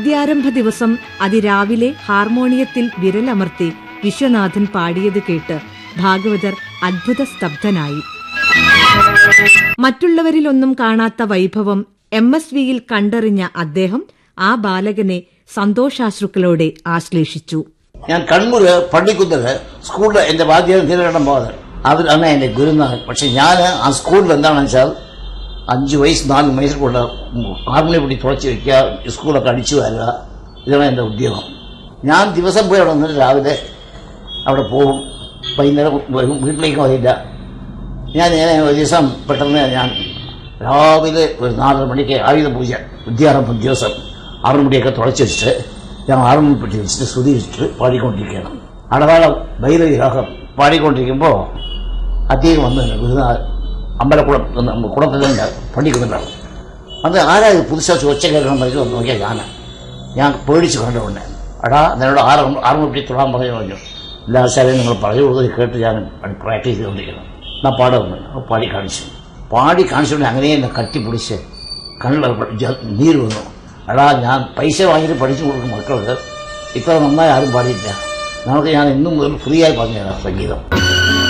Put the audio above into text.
വാദ്യാരംഭ ദിവസം അതിരാവിലെ ഹാർമോണിയത്തിൽ വിരലമർത്തി വിശ്വനാഥൻ പാടിയത് കേട്ട് ഭാഗവതർ അത്ഭുത സ്തബ്ധനായി മറ്റുള്ളവരിലൊന്നും കാണാത്ത വൈഭവം എം എസ് വിയിൽ കണ്ടറിഞ്ഞ അദ്ദേഹം ആ ബാലകനെ സന്തോഷാശ്രുക്കളോടെ ആശ്ലേഷിച്ചു ഞാൻ കണ്ണൂര് പള്ളിക്കുന്നില് സ്കൂളിൽ എന്റെ വാദ്യം തിരകടം പോകാതെ അവരാണ് എന്റെ ഗുരുനാഥൻ പക്ഷെ ഞാൻ ആ സ്കൂളിൽ എന്താണെന്ന് വെച്ചാൽ അഞ്ച് വയസ്സ് നാല് വയസ്സിൽക്കുള്ള ഹാർമോണിയം പിടി തുളച്ച് വെക്കുക സ്കൂളൊക്കെ അടിച്ചു വരിക ഇതാണ് എന്റെ ഉദ്യോഗം ഞാൻ ദിവസം പോയി അവിടെ വന്നിട്ട് രാവിലെ അവിടെ പോകും വൈകുന്നേരം വരും വീട്ടിലേക്ക് വരില്ല ഞാൻ ഇങ്ങനെ ഒരു ദിവസം പെട്ടെന്ന് ഞാൻ രാവിലെ ഒരു നാലര മണിക്ക് ആയുധ പൂജ വിദ്യാരംഭം ദിവസം ആറു മണിയൊക്കെ തുളച്ച് വെച്ചിട്ട് ഞാൻ ആറു മണി പെട്ടി വെച്ചിട്ട് സ്തുതി വെച്ചിട്ട് പാടിക്കൊണ്ടിരിക്കുകയാണ് അടവാളം ഭൈരവി രാഗം പാടിക്കൊണ്ടിരിക്കുമ്പോൾ അദ്ദേഹം വന്ന് ഗുരുനാഥ് അമ്പലക്കുളം എന്ന കുളത്തിലുണ്ട് പള്ളിക്കുന്നുണ്ടാവും അത് ആരാ ഇത് പുതുസാ ഒച്ച കേൾക്കണം എന്ന് വന്ന് നോക്കിയാൽ ഞാൻ ഞാൻ പേടിച്ച് കണ്ടുകൊണ്ട് എടാ നിന്നോട് ആറ് ആറ് മണി തൊഴാൻ പറഞ്ഞു പറഞ്ഞു എല്ലാ ആശാരെയും നിങ്ങൾ പറഞ്ഞു കൊടുത്തത് കേട്ട് ഞാൻ പ്രാക്ടീസ് ചെയ്തുകൊണ്ടിരിക്കണം എന്നാ പാടുന്നു അപ്പോൾ പാടി കാണിച്ചു പാടി കാണിച്ചുകൊണ്ട് അങ്ങനെ എന്നെ കട്ടിപ്പിടിച്ച് കണ്ണിൽ ജ- നീര് വന്നു എടാ ഞാൻ പൈസ വാങ്ങിയിട്ട് പഠിച്ചു കൊടുക്കും മക്കൾക്ക് ഇത്ര നന്നായി ആരും പാടിയില്ല നമുക്ക് ഞാൻ ഇന്നും മുതൽ ഫ്രീ ആയി പറഞ്ഞു തരാം സംഗീതം